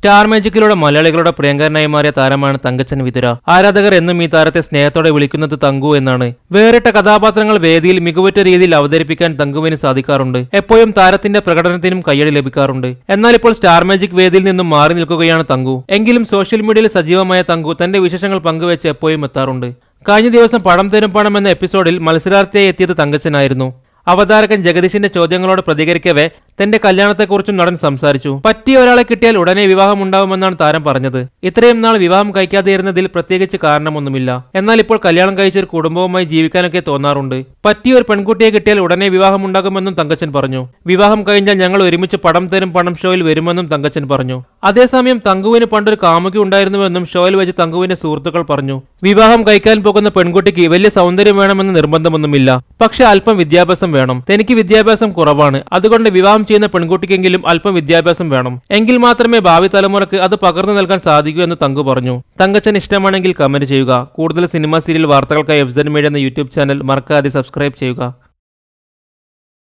star മാജിക്കിലൂടെ മലയാളികളുടെ പ്രിയങ്കരനായി മാറിയ താരമാണ് തങ്കച്ചൻ വിതുര ആരാധകർ എന്നും ഈ താരത്തെ സ്നേഹത്തോടെ വിളിക്കുന്നത് തങ്കു എന്നാണ് വേറിട്ട കഥാപാത്രങ്ങൾ വേദിയിൽ മികവുറ്റ രീതിയിൽ അവതരിപ്പിക്കാൻ തങ്കുവിന് സാധിക്കാറുണ്ട് എപ്പോഴും താരത്തിന്റെ പ്രകടനത്തിനും കയ്യടി ലഭിക്കാറുണ്ട് എന്നാൽ ഇപ്പോൾ സ്റ്റാർ മാജിക് വേദിയിൽ നിന്നും മാറി നിൽക്കുകയാണ് തങ്കു എങ്കിലും സോഷ്യൽ മീഡിയയിൽ സജീവമായ തങ്കു തന്റെ വിശേഷങ്ങൾ പങ്കുവെച്ച് എപ്പോഴും എത്താറുണ്ട് കഴിഞ്ഞ ദിവസം പണം തരും പണം എന്ന എപ്പിസോഡിൽ മത്സരാർത്ഥിയായി എത്തിയത് തങ്കച്ചനായിരുന്നു അവതാരകൻ ജഗദീശിന്റെ ചോദ്യങ്ങളോട് പ്രതികരിക്കവേ തന്റെ കല്യാണത്തെക്കുറിച്ചും നടൻ സംസാരിച്ചു പറ്റിയ ഒരാളെ കിട്ടിയാൽ ഉടനെ വിവാഹം ഉണ്ടാവുമെന്നാണ് താരം പറഞ്ഞത് ഇത്രയും നാൾ വിവാഹം കഴിക്കാതെയിരുന്നതിൽ പ്രത്യേകിച്ച് കാരണമൊന്നുമില്ല എന്നാൽ ഇപ്പോൾ കല്യാണം കഴിച്ച ഒരു കുടുംബവുമായി ജീവിക്കാനൊക്കെ തോന്നാറുണ്ട് പറ്റിയ ഒരു പെൺകുട്ടിയെ കിട്ടിയാൽ ഉടനെ വിവാഹം ഉണ്ടാകുമെന്നും തങ്കച്ചൻ പറഞ്ഞു വിവാഹം കഴിഞ്ഞാൽ ഞങ്ങൾ ഒരുമിച്ച് പടം തരും പണം ഷോയിൽ വരുമെന്നും തങ്കച്ചൻ പറഞ്ഞു അതേസമയം തങ്കുവിന് പണ്ടൊരു കാമുകി ഉണ്ടായിരുന്നുവെന്നും ഷോയിൽ വെച്ച് തങ്കുവിന്റെ സുഹൃത്തുക്കൾ പറഞ്ഞു വിവാഹം കഴിക്കാൻ പോകുന്ന പെൺകുട്ടിക്ക് വലിയ സൗന്ദര്യം വേണമെന്ന് നിർബന്ധമൊന്നുമില്ല പക്ഷെ അല്പം വിദ്യാഭ്യാസം വേണം തനിക്ക് വിദ്യാഭ്യാസം കുറവാണ് അതുകൊണ്ട് വിവാഹം ചെയ്യുന്ന പെൺകുട്ടിക്കെങ്കിലും അല്പം വിദ്യാഭ്യാസം വേണം എങ്കിൽ മാത്രമേ ഭാവി തലമുറക്ക് അത് പകർന്നു നൽകാൻ സാധിക്കൂ എന്ന് തങ്കു പറഞ്ഞു തങ്കച്ചൻ ഇഷ്ടമാണെങ്കിൽ കമന്റ് ചെയ്യുക കൂടുതൽ സിനിമ സീരിയൽ വാർത്തകൾക്കായി എഫ് മീഡിയ എന്ന യൂട്യൂബ് ചാനൽ മറക്കാതെ സബ്സ്ക്രൈബ് ചെയ്യുക